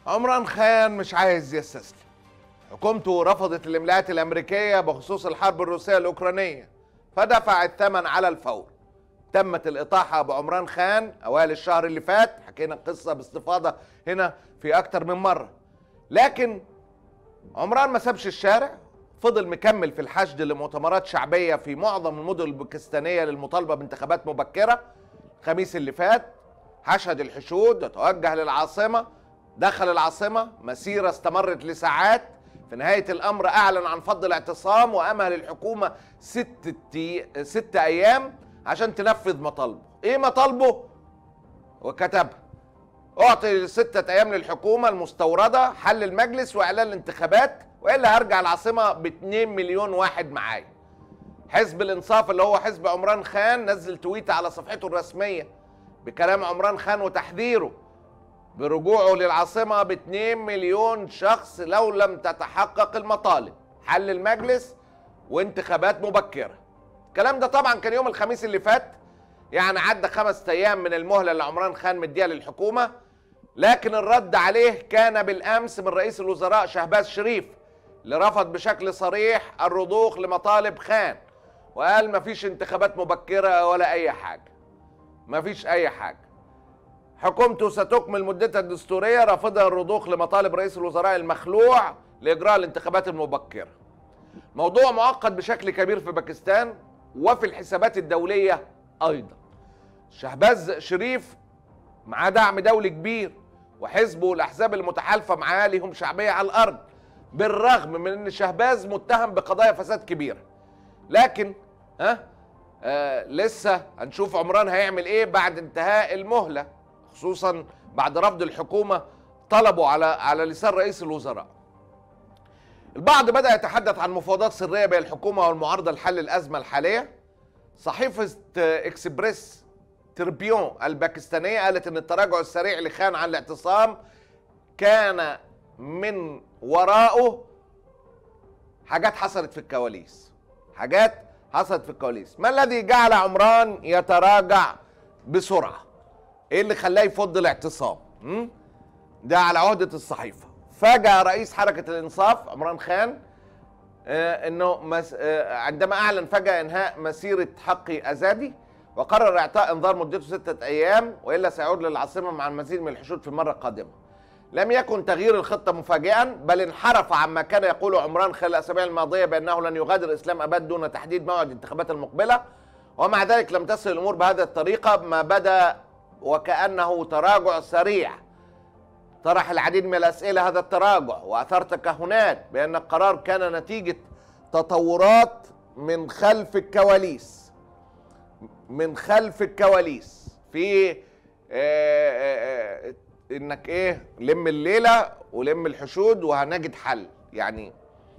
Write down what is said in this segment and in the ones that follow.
عمران خان مش عايز يستسلم حكومته رفضت الاملاءات الامريكيه بخصوص الحرب الروسيه الاوكرانيه فدفع الثمن على الفور تمت الاطاحه بعمران خان اوائل الشهر اللي فات حكينا القصه باستفاضه هنا في اكتر من مره لكن عمران ما سابش الشارع فضل مكمل في الحشد لمؤتمرات شعبيه في معظم المدن الباكستانيه للمطالبه بانتخابات مبكره الخميس اللي فات حشد الحشود وتوجه للعاصمه دخل العاصمه مسيره استمرت لساعات في نهايه الامر اعلن عن فض الاعتصام وامهل الحكومه ست ست ايام عشان تنفذ مطالبه ايه مطالبه وكتبها اعطي ستة ايام للحكومة المستوردة حل المجلس واعلان الانتخابات والا هرجع العاصمة ب 2 مليون واحد معايا حزب الانصاف اللي هو حزب عمران خان نزل تويت على صفحته الرسمية بكلام عمران خان وتحذيره برجوعه للعاصمة ب 2 مليون شخص لو لم تتحقق المطالب حل المجلس وانتخابات مبكرة الكلام ده طبعا كان يوم الخميس اللي فات يعني عدى خمس ايام من المهله اللي عمران خان مديها للحكومه لكن الرد عليه كان بالامس من رئيس الوزراء شهباز شريف اللي رفض بشكل صريح الرضوخ لمطالب خان وقال مفيش انتخابات مبكره ولا اي حاجه مفيش اي حاجه حكومته ستكمل مدتها الدستوريه رافضه الرضوخ لمطالب رئيس الوزراء المخلوع لاجراء الانتخابات المبكره موضوع معقد بشكل كبير في باكستان وفي الحسابات الدوليه ايضا شهباز شريف معاه دعم دولي كبير وحزبه والاحزاب المتحالفه معاه ليهم شعبيه على الارض بالرغم من ان شهباز متهم بقضايا فساد كبيره لكن ها آه لسه هنشوف عمران هيعمل ايه بعد انتهاء المهله خصوصا بعد رفض الحكومه طلبوا على على لسان رئيس الوزراء البعض بدا يتحدث عن مفاوضات سريه بين الحكومه والمعارضه لحل الازمه الحاليه صحيفه اكسبريس تربيون الباكستانيه قالت ان التراجع السريع لخان عن الاعتصام كان من وراءه حاجات حصلت في الكواليس حاجات حصلت في الكواليس ما الذي جعل عمران يتراجع بسرعه ايه اللي خلاه يفض الاعتصام م? ده على عهده الصحيفه فجأة رئيس حركة الإنصاف عمران خان آه انه مس آه عندما اعلن فجاه انهاء مسيره حقي ازادي وقرر اعطاء انذار مدته سته ايام والا سيعود للعاصمه مع المزيد من الحشود في المره القادمه. لم يكن تغيير الخطه مفاجئا بل انحرف عما كان يقوله عمران خلال الاسابيع الماضيه بانه لن يغادر اسلام اباد دون تحديد موعد الانتخابات المقبله ومع ذلك لم تصل الامور بهذه الطريقه ما بدا وكانه تراجع سريع. طرح العديد من الاسئله هذا التراجع واثار تكهنات بان القرار كان نتيجه تطورات من خلف الكواليس من خلف الكواليس في آآ آآ انك ايه لم الليله ولم الحشود وهنجد حل يعني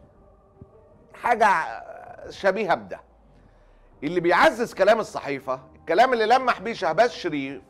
حاجه شبيهه بده اللي بيعزز كلام الصحيفه الكلام اللي لمح بيه شهباز شريف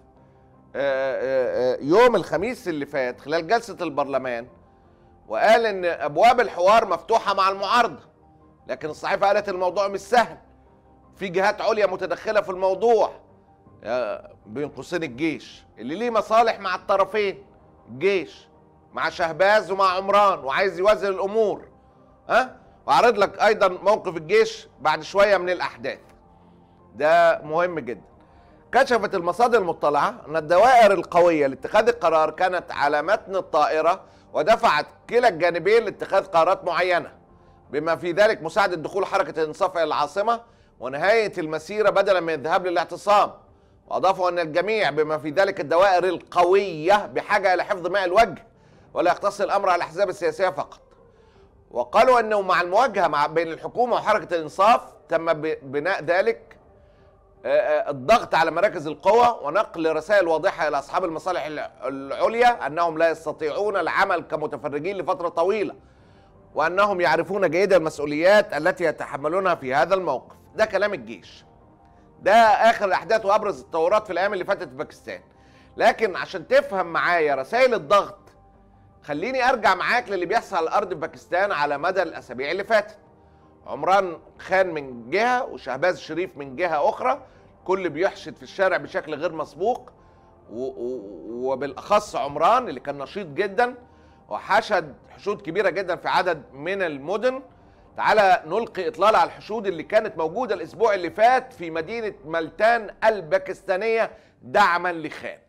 يوم الخميس اللي فات خلال جلسه البرلمان وقال ان ابواب الحوار مفتوحه مع المعارضه لكن الصحيفه قالت الموضوع مش سهل في جهات عليا متدخله في الموضوع بين قوسين الجيش اللي ليه مصالح مع الطرفين الجيش مع شهباز ومع عمران وعايز يوازن الامور ها وعرض لك ايضا موقف الجيش بعد شويه من الاحداث ده مهم جدا كشفت المصادر المطلعة أن الدوائر القوية لاتخاذ القرار كانت على متن الطائرة ودفعت كلا الجانبين لاتخاذ قرارات معينة بما في ذلك مساعدة دخول حركة الإنصاف إلى العاصمة ونهاية المسيرة بدلا من الذهاب للاعتصام وأضافوا أن الجميع بما في ذلك الدوائر القوية بحاجة إلى حفظ ماء الوجه ولا يقتصر الأمر على الأحزاب السياسية فقط وقالوا أنه مع المواجهة مع بين الحكومة وحركة الإنصاف تم بناء ذلك الضغط على مراكز القوى ونقل رسائل واضحه الى اصحاب المصالح العليا انهم لا يستطيعون العمل كمتفرجين لفتره طويله وانهم يعرفون جيدا المسؤوليات التي يتحملونها في هذا الموقف ده كلام الجيش ده اخر الاحداث وابرز التطورات في الايام اللي فاتت في باكستان لكن عشان تفهم معايا رسائل الضغط خليني ارجع معاك للي بيحصل على الارض في باكستان على مدى الاسابيع اللي فاتت عمران خان من جهه وشهباز شريف من جهه اخرى كل بيحشد في الشارع بشكل غير مسبوق وبالاخص عمران اللي كان نشيط جدا وحشد حشود كبيره جدا في عدد من المدن تعالى نلقي اطلال على الحشود اللي كانت موجوده الاسبوع اللي فات في مدينه ملتان الباكستانيه دعما لخان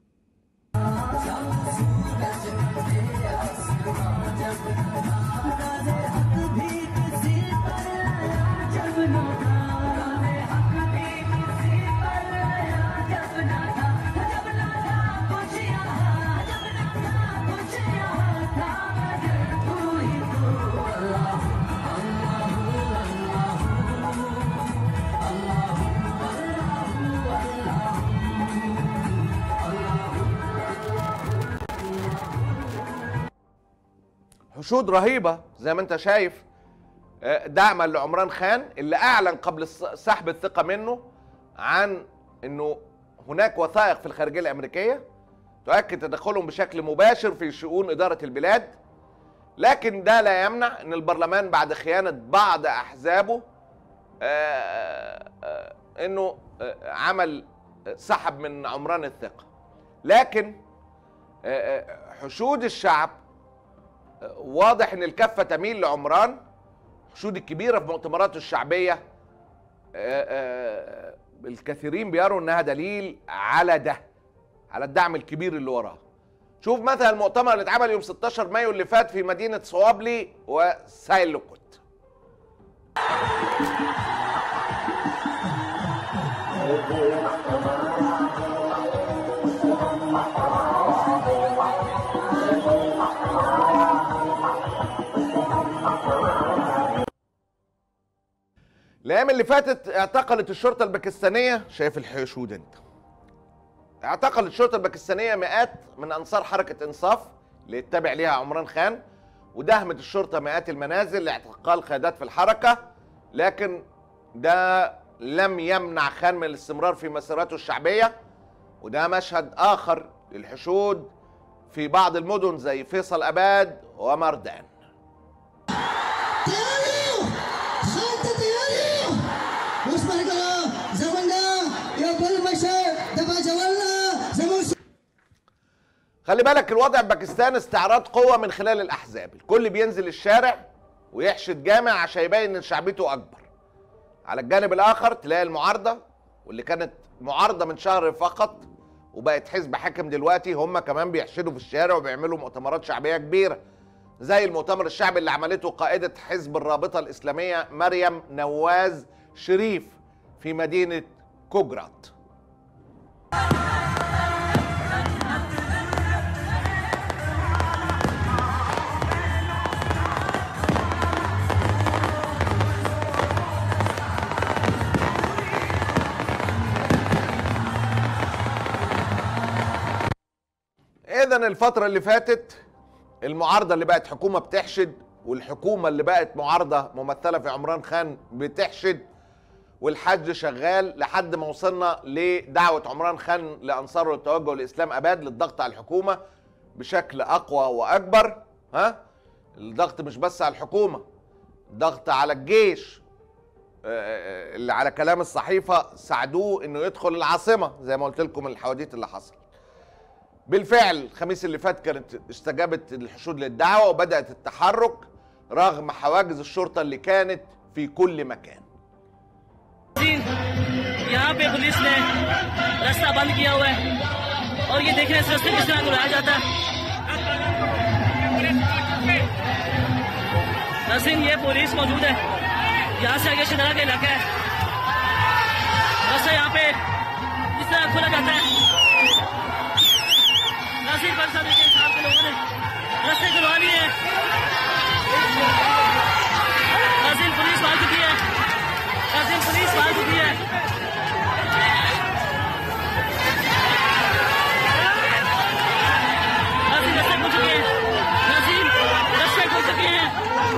حشود رهيبه زي ما انت شايف آه، دعما لعمران خان اللي اعلن قبل الس- سحب الثقه منه عن انه هناك وثائق في الخارجيه الامريكيه تؤكد تدخلهم بشكل مباشر في شؤون اداره البلاد لكن ده لا يمنع ان البرلمان بعد خيانه بعض احزابه آه، آه، انه آه، عمل آه، سحب من عمران الثقه لكن آه، آه، حشود الشعب واضح ان الكفه تميل لعمران الحشود الكبيره في مؤتمراته الشعبيه آه، آه، الكثيرين بيروا انها دليل على ده على الدعم الكبير اللي وراه شوف مثلا المؤتمر اللي اتعمل يوم 16 مايو اللي فات في مدينه صوابلي وسايلوكوت الايام اللي فاتت اعتقلت الشرطه الباكستانيه شايف الحشود انت اعتقلت الشرطه الباكستانيه مئات من انصار حركه انصاف اللي يتبع ليها عمران خان ودهمت الشرطه مئات المنازل لاعتقال قيادات في الحركه لكن ده لم يمنع خان من الاستمرار في مسيرته الشعبيه وده مشهد اخر للحشود في بعض المدن زي فيصل اباد ومردان تياری خط تیاری اوس مرګلا زمونږه یو بل مشر د باجوالنا زموږ خلي بالك الوضع في باكستان استعراض قوة من خلال الأحزاب الكل بينزل الشارع ويحشد جامع عشان يبين إن شعبيته أكبر على الجانب الآخر تلاقي المعارضة واللي كانت معارضة من شهر فقط وبقت حزب حاكم دلوقتي هم كمان بيحشدوا في الشارع وبيعملوا مؤتمرات شعبية كبيرة زي المؤتمر الشعبي اللي عملته قائدة حزب الرابطة الإسلامية مريم نواز شريف في مدينة كوجرات اذا الفتره اللي فاتت المعارضه اللي بقت حكومه بتحشد والحكومه اللي بقت معارضه ممثله في عمران خان بتحشد والحج شغال لحد ما وصلنا لدعوه عمران خان لانصاره للتوجه لاسلام اباد للضغط على الحكومه بشكل اقوى واكبر ها الضغط مش بس على الحكومه ضغط على الجيش آه، اللي على كلام الصحيفه ساعدوه انه يدخل العاصمه زي ما قلت لكم الحواديت اللي حصلت بالفعل الخميس اللي فات كانت استجابت الحشود للدعوه وبدات التحرك رغم حواجز الشرطه اللي كانت في كل مكان दिन यहाँ पे पुलिस ने रास्ता बंद किया हुआ है और ये देखें इस रास्ते किस तरह को उड़ाया जाता है नसीम ये पुलिस मौजूद है यहाँ से आगे शिनारा का इलाका है रास्ता यहाँ पे इस तरह खोला जाता है नसीम पर साहब के साहब के लोगों ने रास्ते खुलवा लिए हैं नसीम पुलिस मार चुकी है नसीम पुलिस मार चुकी है नसीम रस्ते खुल चुके हैं नसीम रस्ते खुल चुके हैं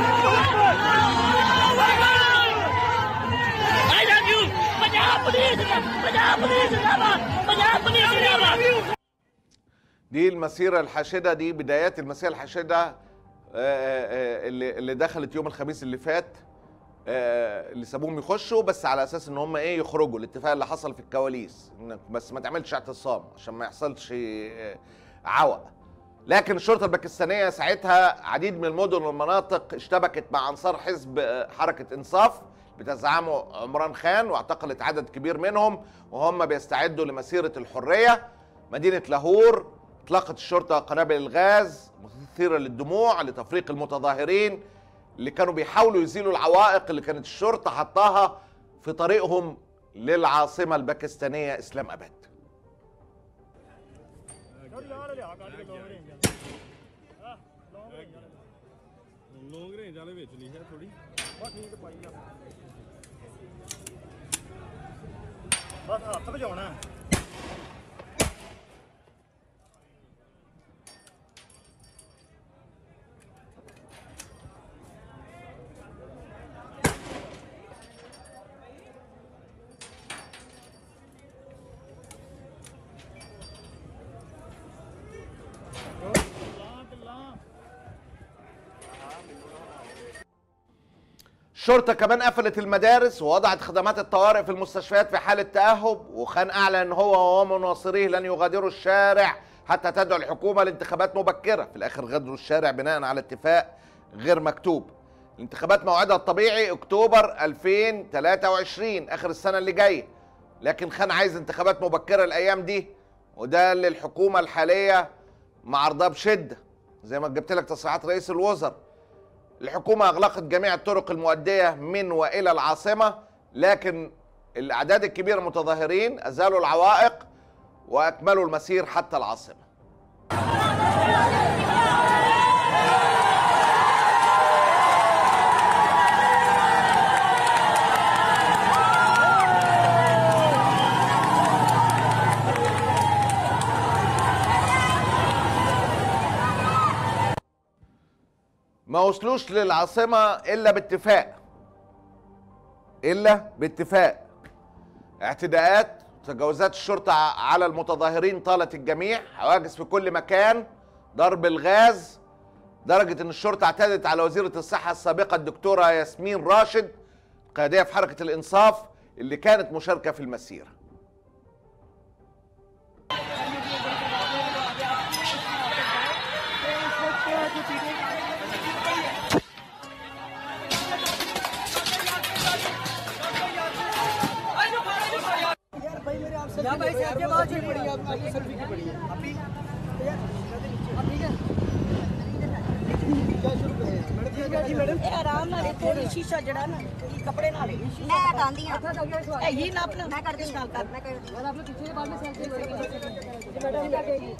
I love you Punjab police Punjab police जिंदाबाद पंजाब पुलिस जिंदाबाद دي المسيره الحاشده دي بدايات المسيره الحاشده آه، آه، اللي اللي دخلت يوم الخميس اللي فات آه، اللي سابوهم يخشوا بس على اساس ان هم ايه يخرجوا الاتفاق اللي حصل في الكواليس إنك بس ما تعملش اعتصام عشان ما يحصلش آه، عوق لكن الشرطه الباكستانيه ساعتها عديد من المدن والمناطق اشتبكت مع انصار حزب آه، حركه انصاف بتزعمه عمران خان واعتقلت عدد كبير منهم وهم بيستعدوا لمسيره الحريه مدينه لاهور اطلقت الشرطه قنابل الغاز مثيره للدموع لتفريق المتظاهرين اللي كانوا بيحاولوا يزيلوا العوائق اللي كانت الشرطه حطاها في طريقهم للعاصمه الباكستانيه اسلام اباد ਲੌਂਗ ਰੇਂਜ ਵਾਲੇ ਵਿੱਚ ਲਿਖਿਆ ਥੋੜੀ ਬਸ ਹੱਥ ਵਜਾਉਣਾ الشرطه كمان قفلت المدارس ووضعت خدمات الطوارئ في المستشفيات في حاله تاهب وخان اعلن ان هو ومناصريه لن يغادروا الشارع حتى تدعو الحكومه لانتخابات مبكره في الاخر غادروا الشارع بناء على اتفاق غير مكتوب الانتخابات موعدها الطبيعي اكتوبر 2023 اخر السنه اللي جايه لكن خان عايز انتخابات مبكره الايام دي وده اللي الحكومه الحاليه معارضاه بشده زي ما جبت لك تصريحات رئيس الوزراء الحكومة أغلقت جميع الطرق المؤدية من وإلى العاصمة لكن الأعداد الكبيرة المتظاهرين أزالوا العوائق وأكملوا المسير حتى العاصمة ما وصلوش للعاصمة إلا باتفاق إلا باتفاق اعتداءات تجاوزات الشرطة ع- على المتظاهرين طالت الجميع حواجز في كل مكان ضرب الغاز درجة ان الشرطة اعتدت على وزيرة الصحة السابقة الدكتورة ياسمين راشد قيادية في حركة الانصاف اللي كانت مشاركة في المسيرة ਇਹ ਆਰਾਮ ਨਾਲ ਇੱਥੇ ਹੀ ਸ਼ੀਸ਼ਾ ਜਿਹੜਾ ਨਾ ਇਹ ਕੱਪੜੇ ਨਾਲ ਹੀ ਮੈਂ ਹਟਾਉਂਦੀ ਆ ਇਹ ਹੀ ਨਾ ਆਪਣਾ ਮੈਂ ਕਰਦੀ ਨਾਲ ਕਰ ਮੈਂ ਕਰਦੀ और आप लोग पीछे बाद में सेल्फी मैडम क्या कहेगी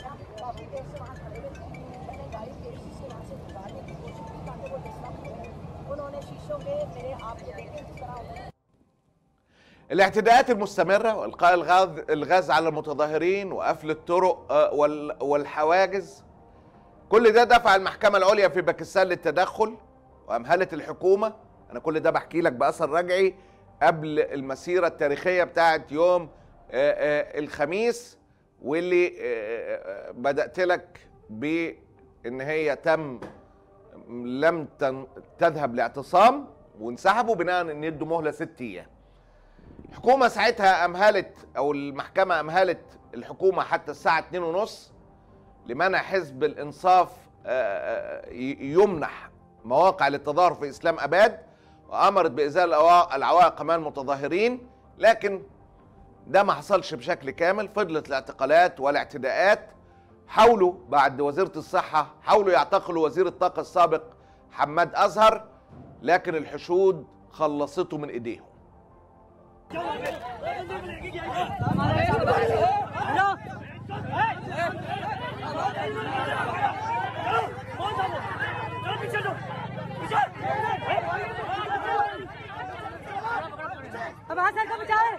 उन्होंने शीशों में मेरे आप को देखे जिस तरह उन्होंने الاعتداءات المستمرة والقاء الغاز الغاز على المتظاهرين وقفل الطرق آه، وال- والحواجز كل ده دفع المحكمة العليا في باكستان للتدخل وأمهلت الحكومة أنا كل ده بحكي لك بأثر رجعي قبل المسيرة التاريخية بتاعت يوم آه، آه، الخميس واللي آه، آه، بدأت لك بإن هي تم لم تن- تذهب لاعتصام وانسحبوا بناء ان يدوا مهله ست ايام. الحكومه ساعتها امهلت او المحكمه امهلت الحكومه حتى الساعه 2 ونص لمنع حزب الانصاف آه، آه، ي- يمنح مواقع للتظاهر في اسلام اباد وامرت بازاله العوا- العوائق امام المتظاهرين لكن ده ما حصلش بشكل كامل فضلت الاعتقالات والاعتداءات حاولوا بعد وزيره الصحه حاولوا يعتقلوا وزير الطاقه السابق حماد ازهر لكن الحشود خلصته من ايديهم अब हाथ से बचाए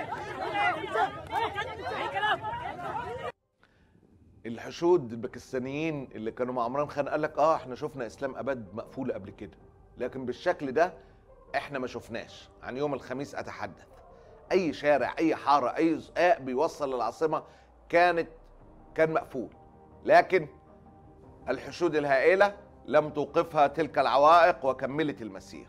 الحشود الباكستانيين اللي كانوا مع عمران خان قال لك اه احنا شفنا اسلام اباد مقفوله قبل كده لكن بالشكل ده احنا ما شفناش عن يوم الخميس اتحدث اي شارع اي حاره اي زقاق بيوصل للعاصمه كانت كان مقفول لكن الحشود الهائله لم توقفها تلك العوائق وكملت المسير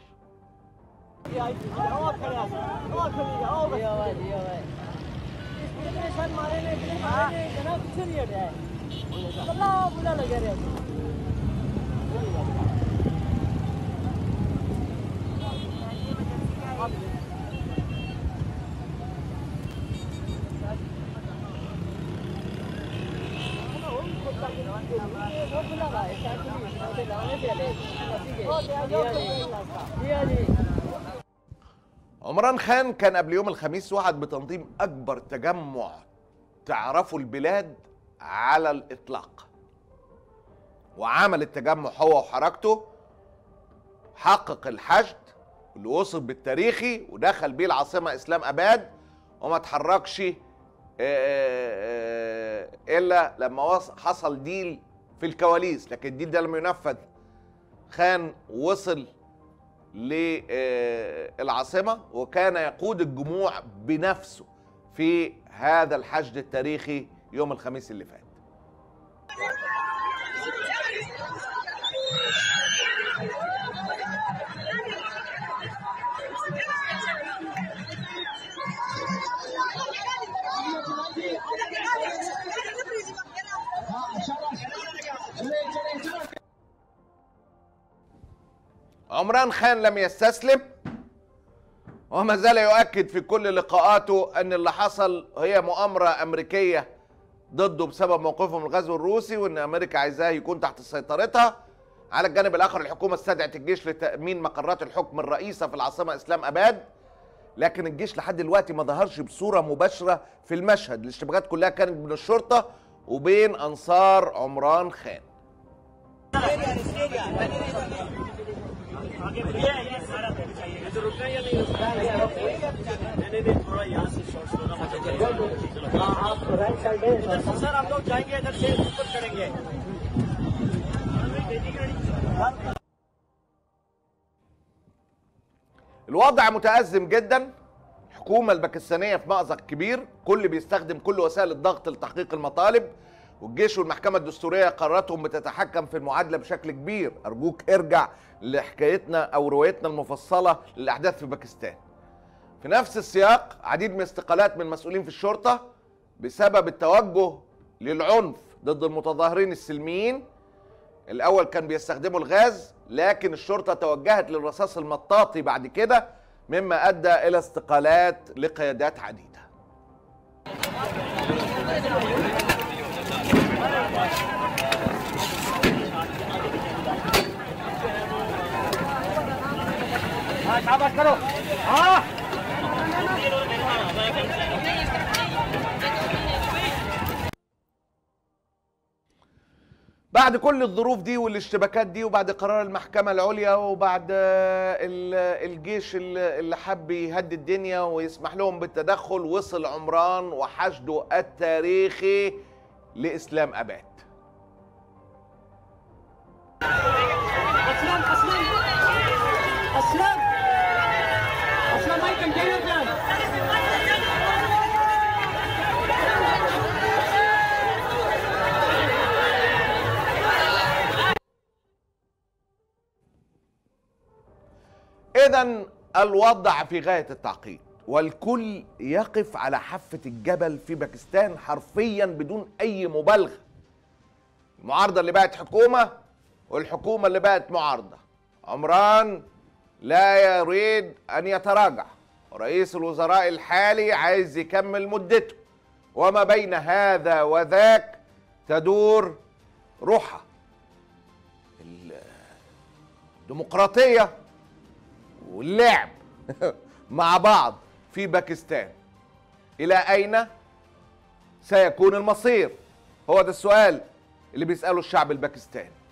عمران خان كان قبل يوم الخميس وعد بتنظيم اكبر تجمع تعرفه البلاد على الاطلاق وعمل التجمع هو وحركته حقق الحشد اللي وصل بالتاريخي ودخل بيه العاصمه اسلام اباد وما اتحركش آه، آه، الا لما وص- حصل ديل في الكواليس لكن الديل ده لم ينفذ خان وصل للعاصمة وكان يقود الجموع بنفسه في هذا الحشد التاريخي يوم الخميس اللي فات عمران خان لم يستسلم وما زال يؤكد في كل لقاءاته ان اللي حصل هي مؤامره امريكيه ضده بسبب موقفه من الغزو الروسي وان امريكا عايزاه يكون تحت سيطرتها على الجانب الاخر الحكومه استدعت الجيش لتامين مقرات الحكم الرئيسه في العاصمه اسلام اباد لكن الجيش لحد دلوقتي ما ظهرش بصوره مباشره في المشهد الاشتباكات كلها كانت بين الشرطه وبين انصار عمران خان सर हम लोग जाएंगे इधर से ऊपर करेंगे الوضع متأزم جدا الحكومة الباكستانية في مأزق كبير كل بيستخدم كل وسائل الضغط لتحقيق المطالب والجيش والمحكمة الدستورية قراراتهم بتتحكم في المعادلة بشكل كبير أرجوك ارجع لحكايتنا أو روايتنا المفصلة للأحداث في باكستان في نفس السياق عديد من استقالات من مسؤولين في الشرطة بسبب التوجه للعنف ضد المتظاهرين السلميين الاول كان بيستخدموا الغاز لكن الشرطه توجهت للرصاص المطاطي بعد كده مما ادى الى استقالات لقيادات عديده शाबाश करो हाँ بعد كل الظروف دي والاشتباكات دي وبعد قرار المحكمة العليا وبعد آه، ال- الجيش اللي اللي حب يهدي الدنيا ويسمح لهم بالتدخل وصل عمران وحشده التاريخي لإسلام أباد असलम असलम असलम असलम भाई कंटेनर जान إذا الوضع في غاية التعقيد والكل يقف على حافة الجبل في باكستان حرفيا بدون أي مبالغة المعارضة اللي بقت حكومة والحكومة اللي بقت معارضة عمران لا يريد أن يتراجع رئيس الوزراء الحالي عايز يكمل مدته وما بين هذا وذاك تدور روحه الديمقراطية واللعب مع بعض في باكستان الى اين سيكون المصير هو ده السؤال اللي بيساله الشعب الباكستاني